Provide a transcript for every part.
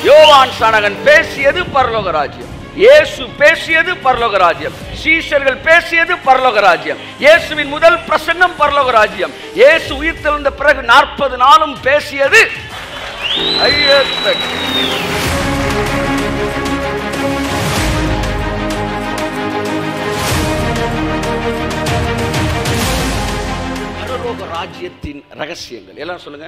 யோவான் சானகன் பேசியது பரலோக ராஜ்யம் இயேசு பேசியது பரலோக ராஜ்யம் சீஷர்கள் பேசியது பரலோக ராஜ்யம் இயேசுவின் முதல் பிரசங்கம் பரலோக ராஜ்யம் இயேசு உயிர் தெழுந்த பிறகு நாற்பது நாளும் பேசியது ஐயத்தக்க பரலோக ராஜ்யத்தின் ரகசியங்கள் எல்லாம் சொல்லுங்க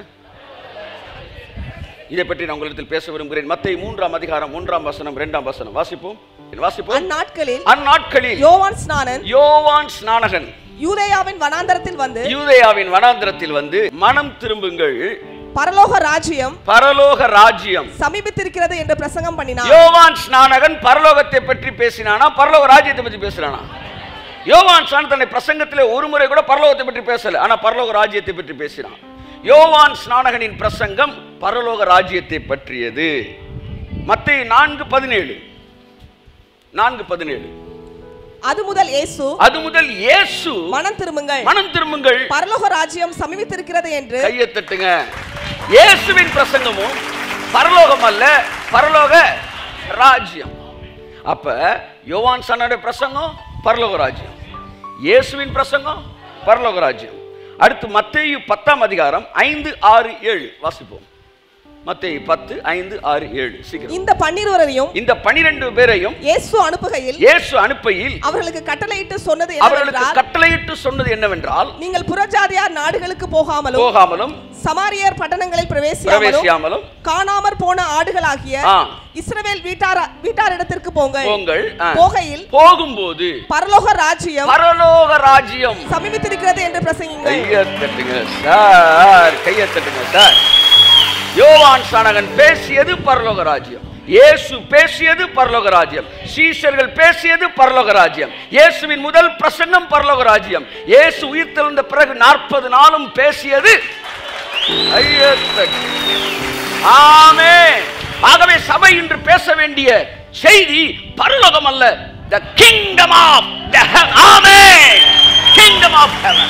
இதை பற்றி நான் உங்களிடத்தில் பேச விரும்புகிறேன் மத்திய மூன்றாம் அதிகாரம் மூன்றாம் வசனம் இரண்டாம் வசனம் வாசிப்போம் வாசிப்போம் அந்நாட்களில் அந்நாட்களில் யோவான் ஸ்நானன் யோவான் ஸ்நானகன் யூதேயாவின் வனாந்தரத்தில் வந்து யூதேயாவின் வனாந்திரத்தில் வந்து மனம் திரும்புங்கள் பரலோக ராஜ்யம் பரலோக ராஜ்யம் சமீபித்திருக்கிறது என்று பிரசங்கம் பண்ணினார் யோவான் ஸ்நானகன் பரலோகத்தை பற்றி பேசினானா பரலோக ராஜ்யத்தை பற்றி பேசுறானா யோவான் ஸ்நானன் தன்னை பிரசங்கத்திலே ஒரு முறை கூட பரலோகத்தை பற்றி பேசல ஆனா பரலோக ராஜ்யத்தை பற்றி பேசினான் யோவான் ஸ்நானகனின் பிரசங்கம் பரலோக ராஜ்யத்தை பற்றியது மத்திய நான்கு பதினேழு நான்கு பதினேழு அது முதல் இயேசு அது முதல் இயேசு மனம் திரும்புங்கள் மனம் திரும்புங்கள் பரலோக ராஜ்யம் சமீபித்திருக்கிறது என்று கையை தட்டுங்க இயேசுவின் பிரசங்கமும் பரலோகம் அல்ல பரலோக ராஜ்யம் அப்ப யோவான் சன்னோட பிரசங்கம் பரலோக ராஜ்யம் இயேசுவின் பிரசங்கம் பரலோக ராஜ்யம் அடுத்து மத்தேயு பத்தாம் அதிகாரம் ஐந்து ஆறு ஏழு வாசிப்போம் மத்தேயு பத்து ஐந்து ஆறு ஏழு சீக்கிரம் இந்த பன்னிருவரையும் இந்த பனிரெண்டு பேரையும் இயேசு அனுப்புகையில் இயேசு அனுப்பையில் அவர்களுக்கு கட்டளையிட்டு சொன்னது அவர்களுக்கு என்னவென்றால் கட்டளையிட்டு சொன்னது என்னவென்றால் நீங்கள் புறஜாதியார் நாடுகளுக்கு போகாமலும் போகாமலும் சமாரியர் பட்டணங்களில் பிரவேசியாமலும் பிரவேசியாமலும் காணாமற் போன ஆடுகளாகிய ஆ. இஸ்ரவேல் வீட்டார் வீட்டாரிடத்திற்கு போங்கள் போங்கள் ஆ. போகையில் போகும்போது பரலோக ராஜ்யம் பரலோக ராஜ்யம் சமீபித்திருக்கிறது என்று பிரசங்கிங்கள் கையை தட்டுங்க சார் கையை தட்டுங்க சார் யோவான் சானகன் பேசியது பரலோக ராஜ்யம் இயேசு பேசியது பரலோக ராஜ்யம் சீஷர்கள் பேசியது பரலோக ராஜ்யம் இயேசுவின் முதல் பிரசங்கம் பரலோக ராஜ்யம் இயேசு உயிர் தெழுந்த பிறகு நாற்பது நாளும் பேசியது ஐயத்தட்டு. ஆமென். ஆகவே சபை இன்று பேச வேண்டிய செய்தி பரலோகம் அல்ல the kingdom of the heaven amen kingdom of heaven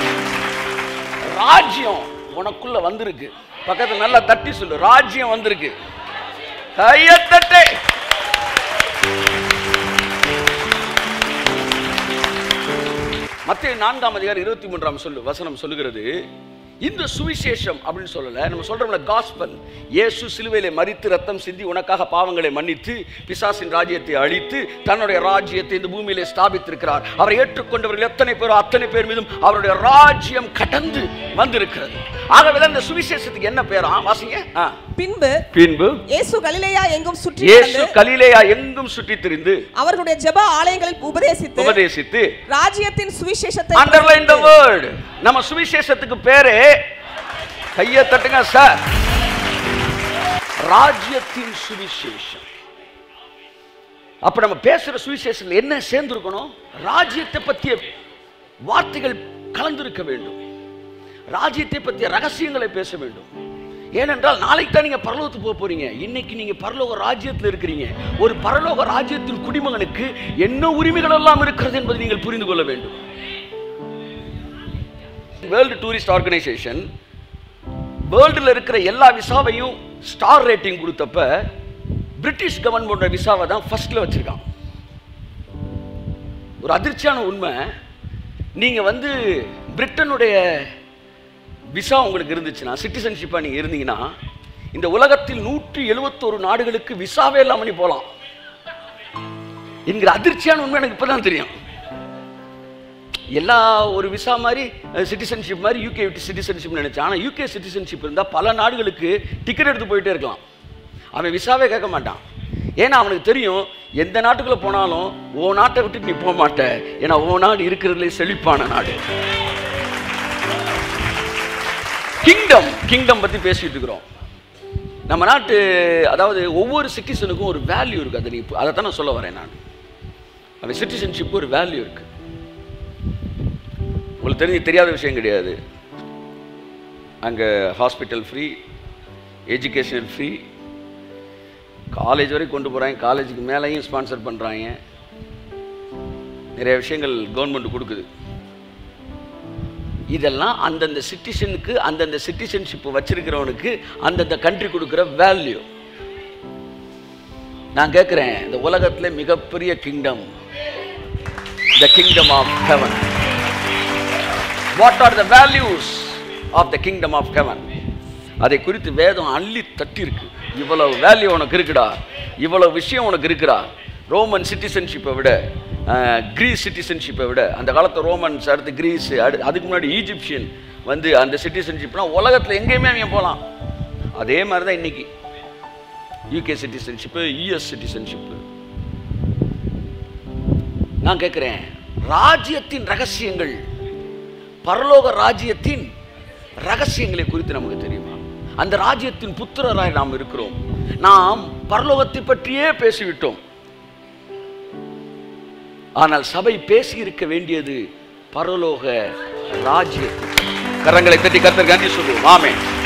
ராஜ்யம் உனக்குள்ள வந்திருக்கு பக்கத்துல நல்லா தட்டி சொல்லு ராஜ்யம் வந்திருக்கு கையத்தட்டு மத்திய நான்காம் அதிகாரம் இருபத்தி மூன்றாம் சொல்லு வசனம் சொல்லுகிறது இந்த சுவிசேஷம் அப்படின்னு சொல்லல நம்ம சொல்றோம்ல காஸ்பல் இயேசு சிலுவையிலே மரித்து ரத்தம் சிந்தி உனக்காக பாவங்களை மன்னித்து பிசாசின் ராஜ்யத்தை அழித்து தன்னுடைய ராஜ்யத்தை இந்த பூமியிலே ஸ்தாபித்திருக்கிறார் அவரை ஏற்றுக்கொண்டவர்கள் எத்தனை பேரோ அத்தனை பேர் மீதும் அவருடைய ராஜ்யம் கடந்து வந்திருக்கிறது ஆகவே இந்த சுவிசேஷத்துக்கு என்ன பேரா வாசிங்க ஆ. பின்பு பின்பு இயேசு கலிலேயா எங்கும் சுற்றி இயேசு நடந்து கலிலேயா எங்கும் சுற்றித் திரிந்து அவர்களுடைய ஜெப ஆலயங்களில் உபதேசித்து உபதேசித்து ராஜ்யத்தின் சுவிசேஷத்தை அண்டர்லைன் த பிரசங்கித்து, வேர்ட் நம்ம சுவிசேஷத்துக்கு பேரு கையை தட்டுங்க சார் ராஜ்யத்தின் சுவிசேஷம் அப்ப நம்ம பேசுற சுவிசேஷத்துல என்ன சேர்ந்திருக்கணும் ராஜ்யத்தை பற்றிய வார்த்தைகள் கலந்திருக்க வேண்டும் ராஜ்யத்தை பற்றிய ரகசியங்களை பேச வேண்டும் ஏனென்றால் நாளைக்கு தான் நீங்க பரலோகத்துக்கு போக போறீங்க இன்னைக்கு நீங்க பரலோக ராஜ்யத்தில் இருக்கிறீங்க ஒரு பரலோக ராஜ்யத்தின் குடிமகனுக்கு என்ன உரிமைகள் எல்லாம் இருக்கிறது என்பதை நீங்கள் புரிந்து கொள்ள வேண்டும் வேர்ல்டு டூரிஸ்ட் ஆர்கனைசேஷன் வேர்ல்டில் இருக்கிற எல்லா விசாவையும் ஸ்டார் ரேட்டிங் கொடுத்தப்ப பிரிட்டிஷ் கவர்மெண்டோட விசாவை தான் ஃபர்ஸ்ட்ல வச்சிருக்கான் ஒரு அதிர்ச்சியான உண்மை நீங்க வந்து பிரிட்டனுடைய விசா உங்களுக்கு இருந்துச்சுன்னா சிட்டிசன்ஷிப்பாக நீங்கள் இருந்தீங்கன்னா இந்த உலகத்தில் நூற்றி எழுபத்தோரு நாடுகளுக்கு விசாவே இல்லாமல் நீ போகலாம் என்கிற அதிர்ச்சியான உண்மை எனக்கு இப்பதான் தெரியும் எல்லா ஒரு விசா மாதிரி சிட்டிசன்ஷிப் மாதிரி யூகே சிட்டிசன்ஷிப் நினைச்சேன் ஆனால் யூகே சிட்டிசன்ஷிப் இருந்தால் பல நாடுகளுக்கு டிக்கெட் எடுத்து போயிட்டே இருக்கலாம் அவன் விசாவே கேட்க மாட்டான் ஏன்னா அவனுக்கு தெரியும் எந்த நாட்டுக்குள்ள போனாலும் ஓ நாட்டை விட்டு நீ போக மாட்ட ஏன்னா ஓ நாடு இருக்கிறதுலே செழிப்பான நாடு கிங்டம் கிங்டம் பத்தி பேசிட்டு இருக்கிறோம் நம்ம நாட்டு அதாவது ஒவ்வொரு சிட்டிசனுக்கும் ஒரு வேல்யூ இருக்கு அதை நீ அதை தான் நான் சொல்ல வரேன் நான் அவன் சிட்டிசன்ஷிப் ஒரு வேல்யூ இருக்கு உங்களுக்கு தெரிஞ்சு தெரியாத விஷயம் கிடையாது அங்கே hospital free education free college வரைக்கும் கொண்டு போகிறாங்க காலேஜுக்கு மேலேயும் ஸ்பான்சர் பண்ணுறாங்க நிறைய விஷயங்கள் கவர்மெண்ட் கொடுக்குது இதெல்லாம் அந்தந்த சிட்டிசனுக்கு அந்தந்த சிட்டிசன்ஷிப் வச்சிருக்கிறவனுக்கு அந்தந்த கண்ட்ரி கொடுக்குற வேல்யூ நான் கேட்குறேன் இந்த உலகத்துல மிகப்பெரிய kingdom the kingdom of heaven what are the values of the kingdom of heaven அதை குறித்து வேதம் அள்ளி தட்டியிருக்கு இவ்வளவு வேல்யூ உனக்கு இருக்குடா இவ்வளவு விஷயம் உனக்கு இருக்குடா ரோமன் சிட்டிசன்ஷிப்பை விட அஹ், கிரீஸ் சிட்டிசன்ஷிப்பை விட அந்த காலத்து ரோமன்ஸ் அடுத்து கிரீஸ் அடு அதுக்கு முன்னாடி ஈஜிப்சியன் வந்து அந்த சிட்டிசன்ஷிப்னா உலகத்தில் எங்கேயுமே அவங்க போகலாம் அதே மாதிரி தான் இன்னைக்கு யூகே சிட்டிசன்ஷிப்பு யூஎஸ் சிட்டிசன்ஷிப்பு நான் கேட்குறேன் ராஜ்யத்தின் ரகசியங்கள் பரலோக ராஜ்யத்தின் ரகசியங்களை குறித்து நமக்கு தெரியுமா அந்த ராஜ்யத்தின் புத்திரராய் நாம் இருக்கிறோம் நாம் பரலோகத்தை பற்றியே பேசிவிட்டோம் ஆனால் சபை பேசி இருக்க வேண்டியது பரலோக ராஜ்யத்தை கரங்களை தட்டி கத்தர் கண்டி சொல்லுவோம் ஆமென்